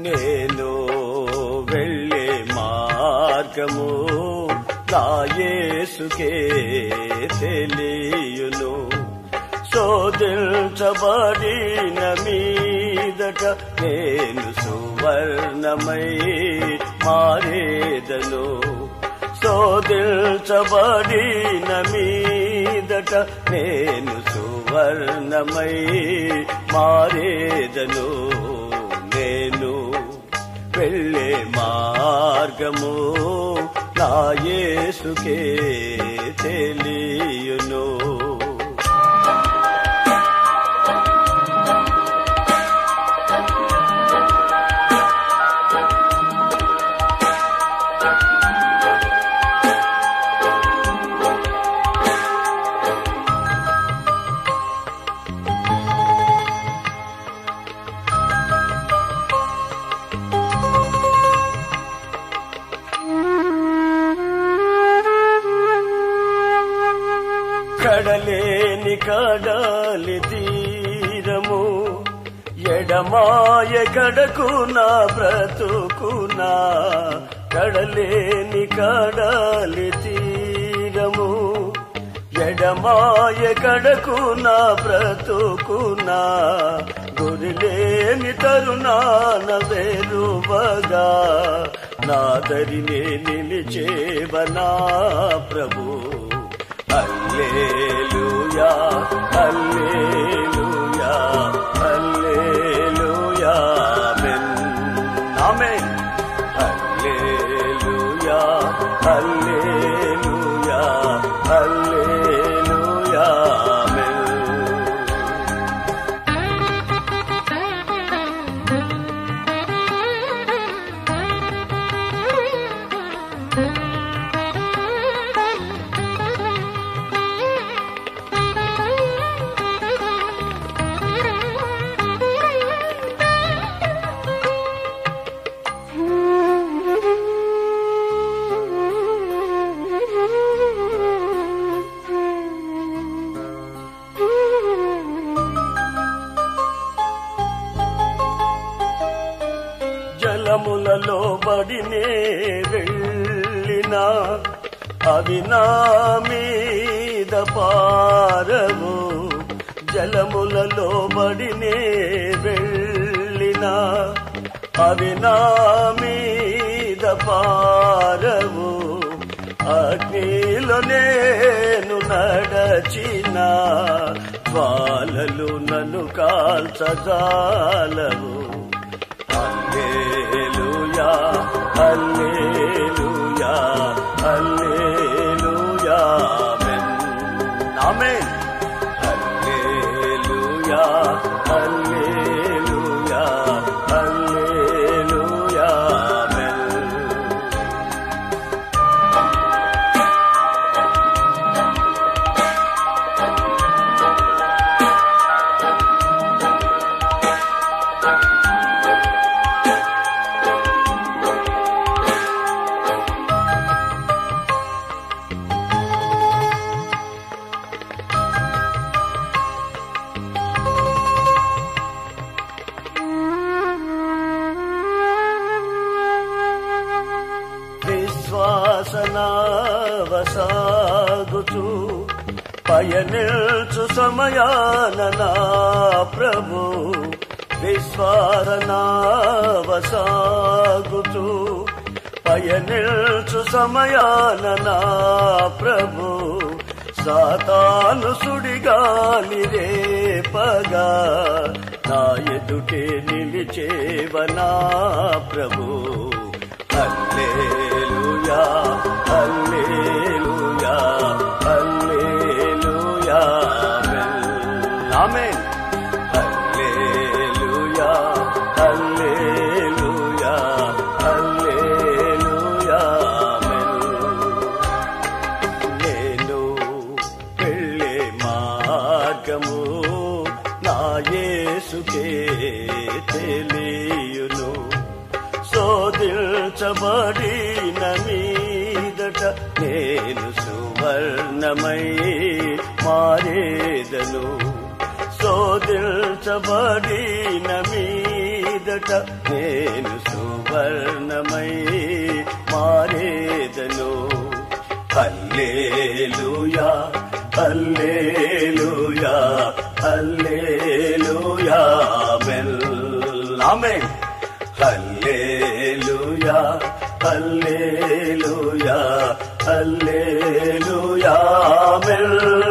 నేను వెళ్ళే మార్గము నా యేసుకే తెలియును శోధించబడిన మీదట నేను సువర్ణమై మారేదను శోధించబడిన మీదట నేను సువర్ణమై మారేదను నేను వెళ్ళే మార్గము నా యేసుకే తెలియును కడలేని కడాలి తీరము ఎడమాయ కడకు నా బ్రతుకునా కడలేని కడాలి తీరము ఎడమాయ కడకు నా బ్రతుకునా గురిలేని తరుణాన వేరువగా నా దరినే నిలిచేవనా ప్రభు హల్లెలూయా హల్లెలూయా హల్లెలూయా ఆమేన్ ఆమేన్ హల్లెలూయా హల్లెలూయా హల్లెలూయా ఆమేన్ జలములలో బడినే వెళ్ళిన అవి నా మీద పారవు జలములలో బడినే వెళ్ళిన అవి నా మీద పారవు అగ్నిలో నేను నడచిన జ్వాలలు నన్ను కాల్చజాలవు హల్లెలూయా హల్లెలూయా హల్లెలూయా ఆమేన్ ఆమేన్ హల్లెలూయా హల్లెలూయా హల్లెలూయా ఆమేన్ విశ్వాసనావసాగుచు పయనిల్చు సమయాన నా ప్రభు విశ్వాసనావసాగుచు పయనిల్చు సమయాన నా ప్రభు సాతాను సుడిగాలి రేపగా నా ఎదుటే నిలిచేవనా ప్రభు హల్లెలూయా హల్లెలూయా హల్లెలూయా ఆమేన్ హల్లెలూయా హల్లెలూయా హల్లెలూయా ఆమేన్ నేను వెళ్ళే మార్గము నా యేసుకే తెలియును శోధించబడిన మీదట నేను సువర్ణమై మారేదను శోధించబడిన మీదట మీదట నేను సువర్ణమై మారేదను హల్లేలుయా హల్లేలుయా హల్లేలుయా మెల్ ఆమేన్ హల్లేలుయా హల్లేలుయా హల్లేలుయా మెల్